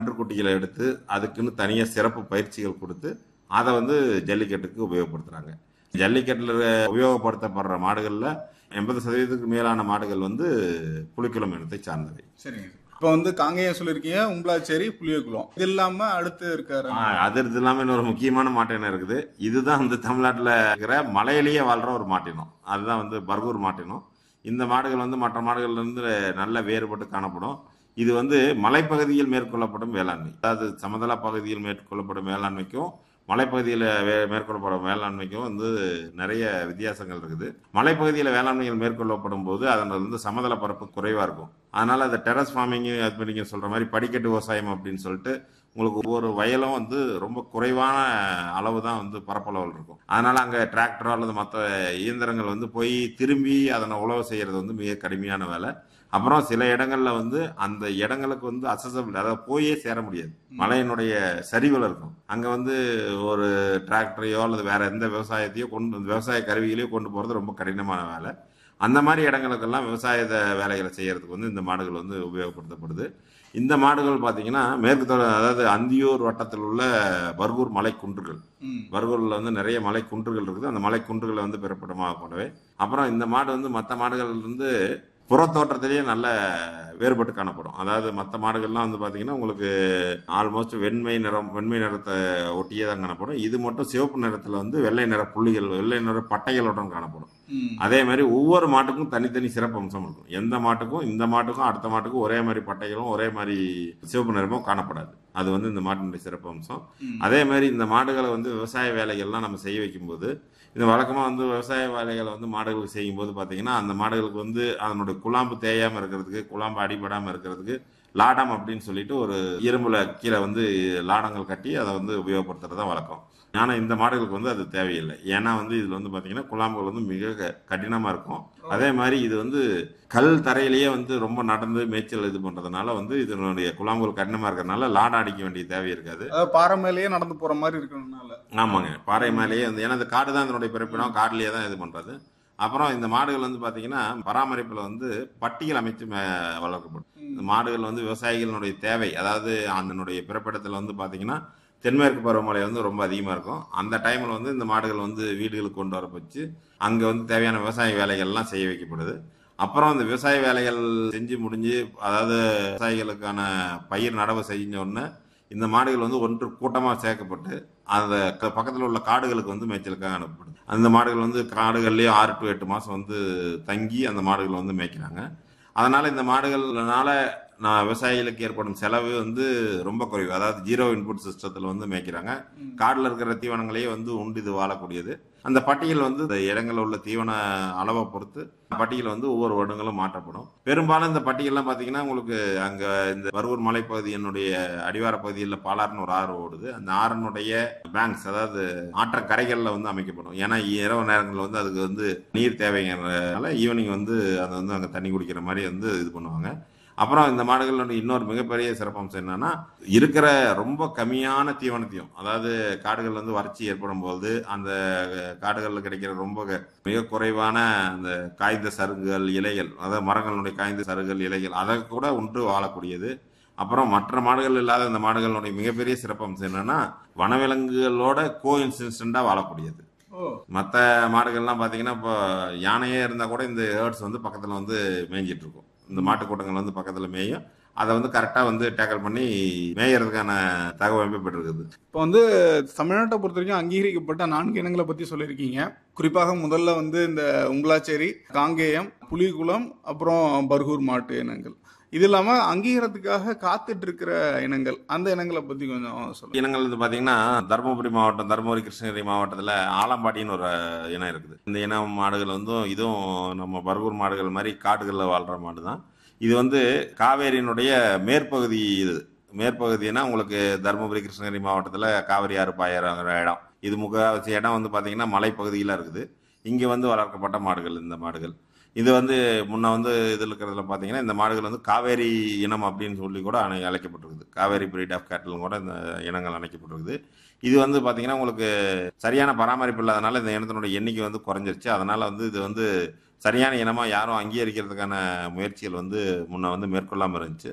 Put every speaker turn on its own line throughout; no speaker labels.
கன்றுக்குட்டிகளை எடுத்து அதுக்குன்னு தனியாக சிறப்பு பயிற்சிகள் கொடுத்து அதை வந்து ஜல்லிக்கட்டுக்கு உபயோகப்படுத்துகிறாங்க ஜல்லிக்கட்டில் உபயோகப்படுத்தப்படுற மாடுகளில் எண்பது சதவீதத்துக்கு மேலான மாடுகள் வந்து புலிக்குளம் இனத்தை சார்ந்தவை
சரிங்க இப்போ வந்து காங்கேயம் சொல்லியிருக்கீங்க உம்பளாச்சேரி புளியகுளம் இது இல்லாம அடுத்து இருக்காரு
ஆ, அது இது இல்லாமல் இன்னொரு முக்கியமான மாட்டினம் இருக்குது இதுதான் வந்து தமிழ்நாட்டில் இருக்கிற மலையிலேயே வாழ்கிற ஒரு மாட்டினம் அதுதான் வந்து பர்கூர் மாட்டினம் இந்த மாடுகள் வந்து மற்ற மாடுகள்ல இருந்து நல்ல வேறுபட்டு காணப்படும் இது வந்து மலைப்பகுதியில் மேற்கொள்ளப்படும் வேளாண்மை அதாவது சமதள பகுதியில் மேற்கொள்ளப்படும் வேளாண்மைக்கும் மலைப்பகுதியில் வே மேற்கொள்ளப்படும் வேளாண்மைக்கும் வந்து நிறைய வித்தியாசங்கள் இருக்குது மலைப்பகுதியில் வேளாண்மைகள் மேற்கொள்ளப்படும் போது அதன் வந்து சமதள பரப்பு குறைவாக இருக்கும் அதனால் அந்த டெரஸ் ஃபார்மிங் அது நீங்கள் சொல்கிற மாதிரி படிக்கட்டு விவசாயம் அப்படின்னு சொல்லிட்டு உங்களுக்கு ஒவ்வொரு வயலும் வந்து ரொம்ப குறைவான அளவு தான் வந்து பரப்பளவில் இருக்கும் அதனால் அங்கே டிராக்டரோ அல்லது மற்ற இயந்திரங்கள் வந்து போய் திரும்பி அதனை உழவு செய்கிறது வந்து மிக கடுமையான வேலை அப்புறம் சில இடங்கள்ல வந்து அந்த இடங்களுக்கு வந்து அசசபிள் அதாவது போயே சேர முடியாது மலையினுடைய சரிவில் இருக்கும் அங்க வந்து ஒரு டிராக்டரையோ அல்லது வேற எந்த விவசாயத்தையோ கொண்டு விவசாய கருவிகளையோ கொண்டு போறது ரொம்ப கடினமான வேலை அந்த மாதிரி இடங்களுக்கெல்லாம் விவசாய வேலைகளை செய்யறதுக்கு வந்து இந்த மாடுகள் வந்து உபயோகப்படுத்தப்படுது இந்த மாடுகள் பார்த்தீங்கன்னா மேற்கு தொடர் அதாவது அந்தியூர் வட்டத்தில் உள்ள பர்கூர் மலை குன்றுகள்
ம்.
பர்கூரில் வந்து நிறைய மலை குன்றுகள் இருக்குது அந்த மலை குன்றுகளை வந்து பிறப்பிடமாக கொண்டவை அப்புறம் இந்த மாடு வந்து மற்ற மாடுகள் வந்து புறத்தோற்றத்திலேயே நல்ல வேறுபட்டு காணப்படும் அதாவது மற்ற மாடுகள்லாம் வந்து பார்த்தீங்கன்னா உங்களுக்கு ஆல்மோஸ்ட் வெண்மை நிறம் வெண்மை நிறத்தை ஒட்டியே தான் காணப்படும் இது மட்டும் சிவப்பு நிறத்தில் வந்து வெள்ளை நிற புள்ளிகள் வெள்ளை நிற பட்டைகளுடன் காணப்படும்
ம்.
அதே மாதிரி ஒவ்வொரு மாட்டுக்கும் தனித்தனி சிறப்பு அம்சம் இருக்கும் எந்த மாட்டுக்கும் இந்த மாட்டுக்கும் அடுத்த மாட்டுக்கும் ஒரே மாதிரி பட்டைகளும் ஒரே மாதிரி சிவப்பு நிறமும் காணப்படாது அது வந்து இந்த மாட்டினுடைய சிறப்பு அம்சம்
ம்.
அதே மாதிரி இந்த மாடுகளை வந்து விவசாய வேலைகள்லாம் நம்ம செய்ய வைக்கும்போது இந்த வழக்கமாக வந்து விவசாய வேலைகளை வந்து மாடுகளுக்கு செய்யும்போது பார்த்தீங்கன்னா அந்த மாடுகளுக்கு வந்து அதனுடைய குழாம்பு தேயாமல் இருக்கிறதுக்கு குழாம்பு அடிபடாமல் இருக்கிறதுக்கு லாடம் அப்படின்னு சொல்லிட்டு ஒரு இரும்புல கீழே வந்து லாடங்கள் கட்டி அதை வந்து உபயோகப்படுத்துறது தான் வழக்கம் ஆனால் இந்த மாடுகளுக்கு வந்து அது தேவையில்லை ஏன்னா வந்து இதில் வந்து பார்த்தீங்கன்னா குழாம்புகள் வந்து மிக க- கடினமாக இருக்கும் அதே மாதிரி இது வந்து கல் தரையிலேயே வந்து ரொம்ப நடந்து மேய்ச்சல் இது பண்ணுறதுனால வந்து இதனுடைய குழாம்புகள் கடினமாக இருக்கிறதுனால லாடம் அடிக்க வேண்டிய தேவை இருக்காது
அதாவது பாறை மேலேயே நடந்து போற மாதிரி இருக்கிறதுனால
ஆமாங்க பாறை மேலேயே வந்து ஏன்னா இந்த காடு தான் இதனுடைய பிறப்பிடம் காடுலேயே தான் இது பண்ணுறது அப்புறம் இந்த மாடுகள் வந்து பார்த்தீங்கன்னா பராமரிப்பில் வந்து பட்டியல் அமைத்து மே- வளர்க்கப்படும் இந்த மாடுகள் வந்து விவசாயிகளினுடைய தேவை அதாவது அதனுடைய பிறப்பிடத்தில் வந்து பார்த்தீங்கன்னா தென்மேற்கு பருவமழை வந்து ரொம்ப அதிகமாக இருக்கும் அந்த டைமில் வந்து இந்த மாடுகள் வந்து வீடுகளுக்கு கொண்டு வர வச்சு அங்கே வந்து தேவையான விவசாய வேலைகள்லாம் செய்ய வைக்கப்படுது அப்புறம் இந்த விவசாய வேலைகள் செஞ்சு முடிஞ்சு அதாவது விவசாயிகளுக்கான பயிர் நடவு செஞ்ச உடனே இந்த மாடுகள் வந்து ஒன்று கூட்டமாக சேர்க்கப்பட்டு அந்த க- பக்கத்தில் உள்ள காடுகளுக்கு வந்து மேய்ச்சலுக்காக அனுப்பப்படுது அந்த மாடுகள் வந்து காடுகள்லேயே ஆறு டு எட்டு மாதம் வந்து தங்கி அந்த மாடுகள் வந்து மேய்க்கிறாங்க அதனால் இந்த மாடுகள்னால நான் விவசாயிகளுக்கு ஏற்படும் செலவு வந்து ரொம்ப குறைவு அதாவது ஜீரோ இன்புட் சிஸ்டத்தில் வந்து மேய்க்கிறாங்க காட்டில் இருக்கிற தீவனங்களையே வந்து உண்டு இது வாழக்கூடியது அந்த பட்டியல் வந்து இந்த இடங்களில் உள்ள தீவன அளவை பொறுத்து பட்டியல் வந்து ஒவ்வொரு வருடங்களும் மாற்றப்படும் பெரும்பாலும் இந்த பட்டியல்லாம் பார்த்தீங்கன்னா உங்களுக்கு அங்கே இந்த பருவூர் மலைப்பகுதியினுடைய அடிவார பகுதியில் பாலாறுன்னு ஒரு ஆறு ஓடுது அந்த ஆறனுடைய பேங்க்ஸ் அதாவது ஆற்றக்கரைகளில் வந்து அமைக்கப்படும் ஏன்னா இரவு நேரங்களில் வந்து அதுக்கு வந்து நீர் தேவைங்கிறதுனால ஈவினிங் வந்து அதை வந்து அங்கே தண்ணி குடிக்கிற மாதிரி வந்து இது பண்ணுவாங்க அப்புறம் இந்த மாடுகளோட இன்னொரு மிகப்பெரிய சிறப்பம்சம் என்னன்னா இருக்கிற ரொம்ப கம்மியான தீவனத்தையும் அதாவது காடுகள் வந்து வறட்சி ஏற்படும் போது அந்த காடுகளில் கிடைக்கிற ரொம்ப க- மிக குறைவான அந்த காய்ந்த சருகுகள் இலைகள் அதாவது மரங்களுடைய காய்ந்த சருகுகள் இலைகள் அதை கூட உண்டு வாழக்கூடியது அப்புறம் மற்ற மாடுகள் இல்லாத இந்த மாடுகளுடைய மிகப்பெரிய சிறப்பம்சம் என்னன்னா வனவிலங்குகளோட கோ இன்சிடென்ட்டாக வாழக்கூடியது
ஓ
மற்ற மாடுகள்லாம் பார்த்தீங்கன்னா இப்போ யானையே இருந்தால் கூட இந்த ஹேர்ட்ஸ் வந்து பக்கத்தில் வந்து மேய்ஞ்சிட்டு இருக்கும் இந்த மாட்டு கூட்டங்கள் வந்து பக்கத்தில் மேயும் அதை வந்து கரெக்டாக வந்து டேக்கல் பண்ணி மேயறதுக்கான தகவமைப்பு பெற்றிருக்குது
இப்போ வந்து தமிழ்நாட்டை பொறுத்த வரைக்கும் அங்கீகரிக்கப்பட்ட நான்கு இனங்களை பத்தி சொல்லியிருக்கீங்க குறிப்பாக முதல்ல வந்து இந்த உங்களாச்சேரி காங்கேயம் புலிகுளம் அப்புறம் பர்கூர் மாட்டு இனங்கள் இது இல்லாம அங்கீகாரத்துக்காக காத்துட்டு இருக்கிற இனங்கள் அந்த இனங்களை பத்தி கொஞ்சம் சொல்லுங்க
இனங்கள் வந்து பார்த்தீங்கன்னா தருமபுரி மாவட்டம் தருமபுரி கிருஷ்ணகிரி மாவட்டத்தில் ஆலம்பாடின்னு ஒரு இனம் இருக்குது இந்த இனம் மாடுகள் வந்து இதுவும் நம்ம பர்கூர் மாடுகள் மாதிரி காடுகளில் வாழ்கிற மாடு தான் இது வந்து காவேரியினுடைய மேற்பகுதி இது மேற்பகுதினா உங்களுக்கு தருமபுரி கிருஷ்ணகிரி மாவட்டத்தில் காவிரி ஆறு பாயிற இடம் இது முக்கால்வாசி இடம் வந்து பார்த்தீங்கன்னா மலைப்பகுதியில் இருக்குது இங்கே வந்து வளர்க்கப்பட்ட மாடுகள் இந்த மாடுகள் இது வந்து முன்ன வந்து இதில் இருக்கிறதுல பார்த்தீங்கன்னா இந்த மாடுகள் வந்து காவேரி இனம் அப்படின்னு சொல்லி கூட அணை- அழைக்கப்பட்டிருக்குது காவேரி பிரீட் ஆஃப் கேட்டலும் கூட இந்த இனங்கள் அழைக்கப்பட்டிருக்குது இது வந்து பார்த்தீங்கன்னா உங்களுக்கு சரியான பராமரிப்பு இல்லாதனால இந்த இனத்தினுடைய எண்ணிக்கை வந்து குறைஞ்சிருச்சு அதனால வந்து இது வந்து சரியான இனமாக யாரும் அங்கீகரிக்கிறதுக்கான முயற்சிகள் வந்து முன்ன வந்து மேற்கொள்ளாமல் இருந்துச்சு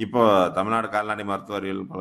இப்போ தமிழ்நாடு கால்நடை மருத்துவ அறிவியல்